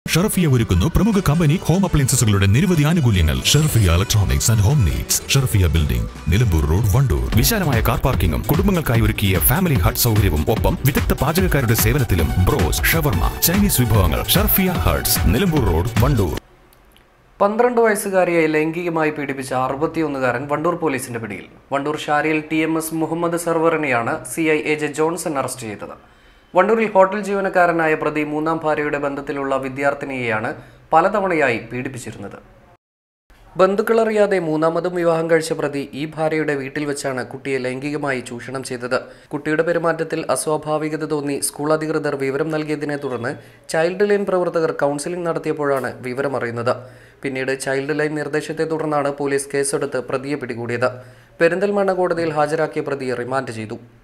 ഷർഫിയ ഒരുക്കുന്നു പ്രമുഖ company home അപ്ലയൻസസുകളുടെ നിരവധി ആനുകൂല്യങ്ങൾ Sharfiya electronics and home needs Sharfiya building Nilambur road Vandoor വിശാലമായ കാർ പാർക്കിംഗും കുടുംബങ്ങൾക്കായി ഒരുക്കിയ ഫാമിലി ഹട്ട് സൗകര്യവും ഒപ്പം വിദഗ്ധ പാചകക്കാരുടെ സേവനത്തിലും ബ്രോസ് ഷവർമ ചൈനീസ് വിഭവങ്ങൾ ഷർഫിയ ഹട്ട്സ് നിലമ്പൂർ റോഡ് വണ്ടൂർ പന്ത്രണ്ട് വയസ്സുകാരിയെ ലൈംഗികമായി പീഡിപ്പിച്ച അറുപത്തിയൊന്നുകാരൻ വണ്ടൂർ പോലീസിന്റെ പിടിയിൽ വണ്ടൂർ ഷാരിയിൽ ടി എം എസ് മുഹമ്മദ് സർവറിനെയാണ് C I A J Johnson arrest ചെയ്തത് വണ്ടൂരിൽ ഹോട്ടൽ ജീവനക്കാരനായ പ്രതി മൂന്നാം ഭാര്യയുടെ ബന്ധത്തിലുള്ള വിദ്യാർത്ഥിനിയെയാണ് പലതവണയായി പീഡിപ്പിച്ചിരുന്നത് ബന്ധുക്കളറിയാതെ മൂന്നാമതും വിവാഹം കഴിച്ച പ്രതി ഈ ഭാര്യയുടെ വീട്ടിൽ വെച്ചാണ് കുട്ടിയെ ലൈംഗികമായി ചൂഷണം ചെയ്തത് കുട്ടിയുടെ പെരുമാറ്റത്തിൽ അസ്വാഭാവികത തോന്നി സ്കൂൾ അധികൃതർ വിവരം നൽകിയതിനെ തുടർന്ന് ചൈൽഡ് ലൈൻ പ്രവർത്തകർ കൗൺസിലിംഗ് നടത്തിയപ്പോഴാണ് വിവരം അറിയുന്നത് പിന്നീട് ചൈൽഡ് ലൈൻ നിർദ്ദേശത്തെ തുടർന്നാണ് പോലീസ് കേസെടുത്ത് പ്രതിയെ പിടികൂടിയത് പെരിന്തൽമണ്ണ കോടതിയിൽ ഹാജരാക്കിയ പ്രതിയെ റിമാൻഡ് ചെയ്തു